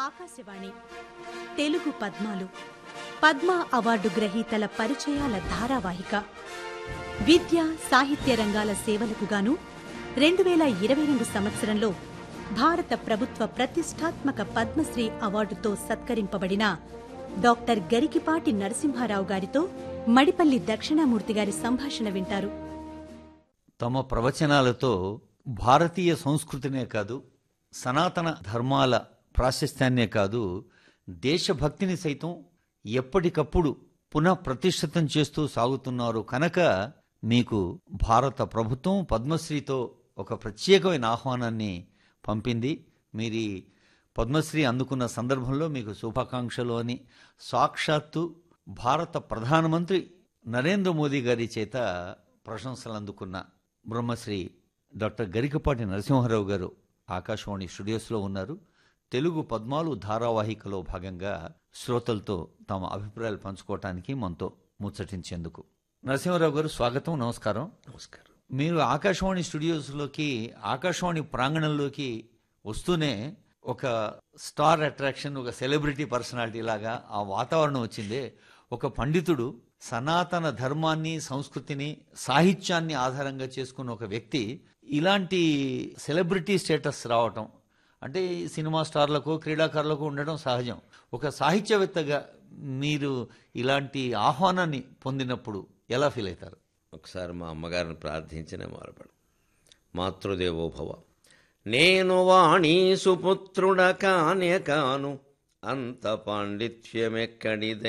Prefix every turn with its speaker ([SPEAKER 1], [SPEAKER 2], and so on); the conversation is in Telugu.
[SPEAKER 1] ఆకాశవాణి తెలుగు పద్మాలు పద్మ అవార్డు గ్రహీతల పరిచయాల ధారావాహిక విద్య సాహిత్య రంగాల సేవలకు గాను రెండు వేల ఇరవై రెండు సంవత్సరంలో భారత ప్రభుత్వ ప్రతిష్టాత్మక పద్మశ్రీ అవార్డుతో సత్కరింపబడిన డాక్టర్ గరికిపాటి నరసింహారావు గారితో మడిపల్లి దక్షిణామూర్తి గారి సంభాషణ వింటారు
[SPEAKER 2] తమ ప్రవచనాలతో భారతీయ సంస్కృతినే కాదు సనాతన ధర్మాల ప్రాశస్త్యాన్నే కాదు దేశభక్తిని సైతం ఎప్పటికప్పుడు పునః ప్రతిష్ఠితం చేస్తూ సాగుతున్నారు కనుక మీకు భారత ప్రభుత్వం పద్మశ్రీతో ఒక ప్రత్యేకమైన ఆహ్వానాన్ని పంపింది మీరు ఈ పద్మశ్రీ అందుకున్న సందర్భంలో మీకు శుభాకాంక్షలు అని సాక్షాత్తు భారత ప్రధానమంత్రి నరేంద్ర మోదీ గారి చేత ప్రశంసలు అందుకున్న బ్రహ్మశ్రీ డాక్టర్ గరికపాటి నరసింహారావు గారు ఆకాశవాణి స్టూడియోస్లో ఉన్నారు తెలుగు పద్మాలు ధారావాహికలో భాగంగా శ్రోతలతో తమ అభిప్రాయాలు పంచుకోవటానికి మనతో ముచ్చటించేందుకు నరసింహారావు గారు స్వాగతం నమస్కారం
[SPEAKER 3] నమస్కారం
[SPEAKER 2] మీరు ఆకాశవాణి స్టూడియోస్లోకి ఆకాశవాణి ప్రాంగణంలోకి వస్తూనే ఒక స్టార్ అట్రాక్షన్ ఒక సెలబ్రిటీ పర్సనాలిటీ లాగా ఆ వాతావరణం వచ్చిందే ఒక పండితుడు సనాతన ధర్మాన్ని సంస్కృతిని సాహిత్యాన్ని ఆధారంగా చేసుకున్న ఒక వ్యక్తి ఇలాంటి సెలబ్రిటీ స్టేటస్ రావటం అంటే ఈ సినిమా స్టార్లకు క్రీడాకారులకు ఉండడం సహజం ఒక సాహిత్యవేత్తగా మీరు ఇలాంటి ఆహ్వానాన్ని పొందినప్పుడు ఎలా ఫీల్ అవుతారు
[SPEAKER 3] ఒకసారి మా అమ్మగారిని ప్రార్థించిన మొరపడు మాతృదేవోభవ నేను వాణి సుపుత్రుడ కానే కాను అంత పాండిత్యమెక్కడిద